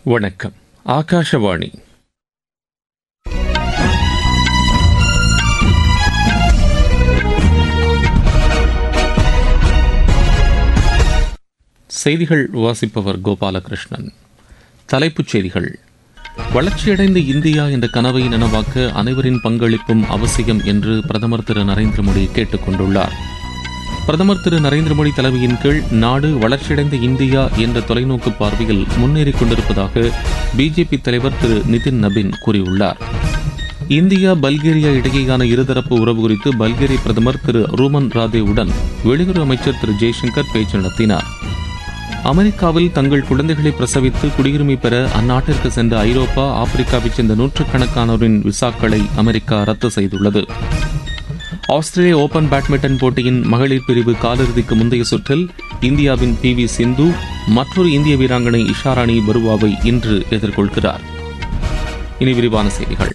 வணக்கம் ஆகாஷவாணி செய்திகள் வாசிப்பவர் கோபாலகிருஷ்ணன் தலைப்புச் செய்திகள் வளர்ச்சியடைந்த இந்தியா என்ற கனவை நனவாக்க அனைவரின் பங்களிப்பும் அவசியம் என்று பிரதமர் திரு நரேந்திர மோடி கேட்டுக் கொண்டுள்ளார் பிரதமர் திரு நரேந்திர மோடி தலைமையின் கீழ் நாடு வளர்ச்சியடைந்த இந்தியா என்ற தொலைநோக்கு பார்வையில் முன்னேறிக் கொண்டிருப்பதாக பிஜேபி தலைவர் திரு நிதின் நபின் கூறியுள்ளார் இந்தியா பல்கேரியா இடையேயான இருதரப்பு உறவு குறித்து பல்கேரிய பிரதமர் திரு ரூமன் ராதேவுடன் வெளியுறவு அமைச்சர் திரு ஜெய்சங்கர் பேச்சு நடத்தினார் அமெரிக்காவில் தங்கள் குழந்தைகளை பிரசவித்து குடியுரிமை பெற அந்நாட்டிற்கு சென்ற ஐரோப்பா ஆப்பிரிக்காவைச் சேர்ந்த நூற்றுக்கணக்கானோரின் விசாக்களை அமெரிக்கா ரத்து செய்துள்ளது ஆஸ்திரேலிய ஓபன் பேட்மிண்டன் போட்டியின் மகளிர் பிரிவு காலிறுதிக்கு முந்தைய சுற்றில் இந்தியாவின் பி வி சிந்து மற்றொரு இந்திய வீராங்கனை இஷாராணி பருவாவை இன்று எதிர்கொள்கிறார் இனி விரிவான செய்திகள்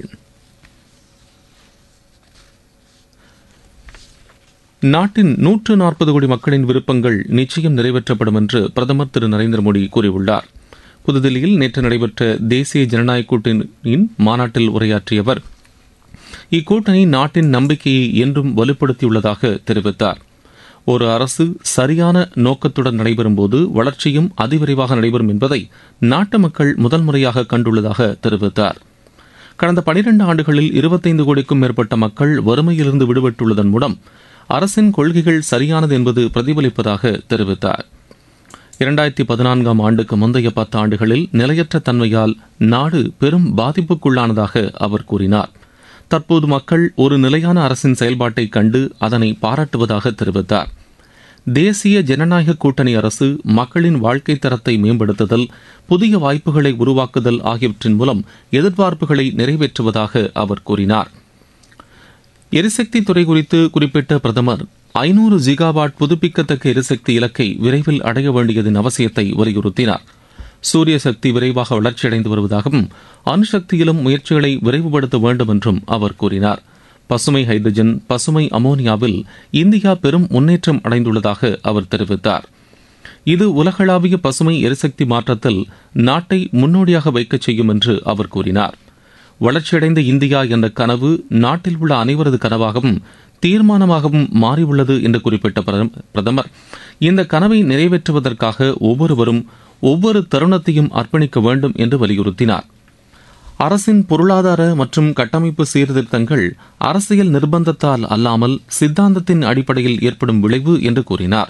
நாட்டின் நூற்று நாற்பது கோடி மக்களின் விருப்பங்கள் நிச்சயம் நிறைவேற்றப்படும் என்று பிரதமர் திரு நரேந்திர மோடி கூறியுள்ளார் புதுதில்லியில் நேற்று நடைபெற்ற தேசிய ஜனநாயக கூட்டணியின் மாநாட்டில் உரையாற்றிய அவர் இக்கூட்டணி நாட்டின் நம்பிக்கையை என்றும் வலுப்படுத்தியுள்ளதாக தெரிவித்தார் ஒரு அரசு சரியான நோக்கத்துடன் நடைபெறும்போது வளர்ச்சியும் அதிவிரைவாக நடைபெறும் என்பதை நாட்டு மக்கள் முதல் முறையாக கண்டுள்ளதாக தெரிவித்தார் கடந்த பனிரண்டு ஆண்டுகளில் இருபத்தைந்து கோடிக்கும் மேற்பட்ட மக்கள் வறுமையிலிருந்து விடுபட்டுள்ளதன் மூலம் அரசின் கொள்கைகள் சரியானது என்பது பிரதிபலிப்பதாக தெரிவித்தார் இரண்டாயிரத்தி பதினான்காம் ஆண்டுக்கு முந்தைய பத்து ஆண்டுகளில் நிலையற்ற தன்மையால் நாடு பெரும் பாதிப்புக்குள்ளானதாக அவர் கூறினார் தற்போது மக்கள் ஒரு நிலையான அரசின் செயல்பாட்டை கண்டு அதனை பாராட்டுவதாக தெரிவித்தார் தேசிய ஜனநாயக கூட்டணி அரசு மக்களின் வாழ்க்கை தரத்தை மேம்படுத்துதல் புதிய வாய்ப்புகளை உருவாக்குதல் ஆகியவற்றின் மூலம் எதிர்பார்ப்புகளை நிறைவேற்றுவதாக அவர் கூறினார் எரிசக்தி துறை குறித்து குறிப்பிட்ட பிரதமர் ஐநூறு ஜிகாவாட் புதுப்பிக்கத்தக்க எரிசக்தி இலக்கை விரைவில் அடைய வேண்டியதன் அவசியத்தை வலியுறுத்தினார் சூரிய சக்தி விரைவாக வளர்ச்சியடைந்து வருவதாகவும் அணுசக்தியிலும் முயற்சிகளை விரைவுபடுத்த வேண்டும் என்றும் அவர் கூறினார் பசுமை ஹைட்ரஜன் பசுமை அமோனியாவில் இந்தியா பெரும் முன்னேற்றம் அடைந்துள்ளதாக அவர் தெரிவித்தார் இது உலகளாவிய பசுமை எரிசக்தி மாற்றத்தில் நாட்டை முன்னோடியாக வைக்கச் செய்யும் என்று அவர் கூறினார் வளர்ச்சியடைந்த இந்தியா என்ற கனவு நாட்டில் உள்ள அனைவரது கனவாகவும் தீர்மானமாகவும் மாறியுள்ளது என்று குறிப்பிட்ட பிரதமர் இந்த கனவை நிறைவேற்றுவதற்காக ஒவ்வொருவரும் ஒவ்வொரு தருணத்தையும் அர்ப்பணிக்க வேண்டும் என்று வலியுறுத்தினார் அரசின் பொருளாதார மற்றும் கட்டமைப்பு சீர்திருத்தங்கள் அரசியல் நிர்பந்தத்தால் அல்லாமல் சித்தாந்தத்தின் அடிப்படையில் ஏற்படும் விளைவு என்று கூறினார்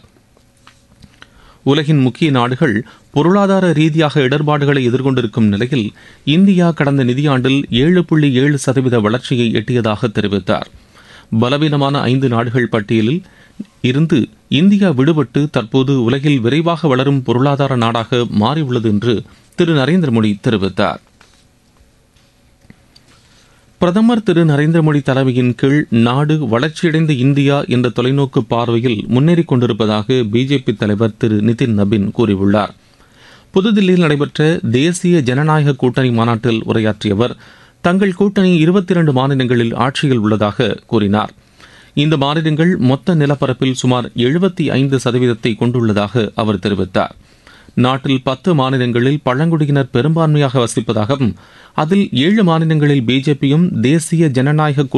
உலகின் முக்கிய நாடுகள் பொருளாதார ரீதியாக இடர்பாடுகளை எதிர்கொண்டிருக்கும் நிலையில் இந்தியா கடந்த நிதியாண்டில் ஏழு புள்ளி ஏழு சதவீத வளர்ச்சியை எட்டியதாக தெரிவித்தார் பலவீனமான ஐந்து நாடுகள் பட்டியலில் இருந்து இந்தியா விடுபட்டு தற்போது உலகில் விரைவாக வளரும் பொருளாதார நாடாக மாறியுள்ளது என்று திரு நரேந்திர மோடி தெரிவித்தார் பிரதமர் திரு நரேந்திர மோடி தலைமையின் கீழ் நாடு வளர்ச்சியடைந்த இந்தியா என்ற தொலைநோக்கு பார்வையில் முன்னேறிக் கொண்டிருப்பதாக பிஜேபி தலைவர் திரு நிதின் நபின் கூறியுள்ளார் புதுதில்லியில் நடைபெற்ற தேசிய ஜனநாயக கூட்டணி மாநாட்டில் உரையாற்றிய அவர் தங்கள் கூட்டணி இருபத்தி இரண்டு மாநிலங்களில் ஆட்சியில் உள்ளதாக கூறினார் இந்த மாநிலங்கள் மொத்த நிலப்பரப்பில் சுமார் எழுபத்தி ஐந்து சதவீதத்தை கொண்டுள்ளதாக அவர் தெரிவித்தார் நாட்டில் பத்து மாநிலங்களில் பழங்குடியினர் பெரும்பான்மையாக வசிப்பதாகவும் அதில் ஏழு மாநிலங்களில் பிஜேபியும் தேசிய ஜனநாயக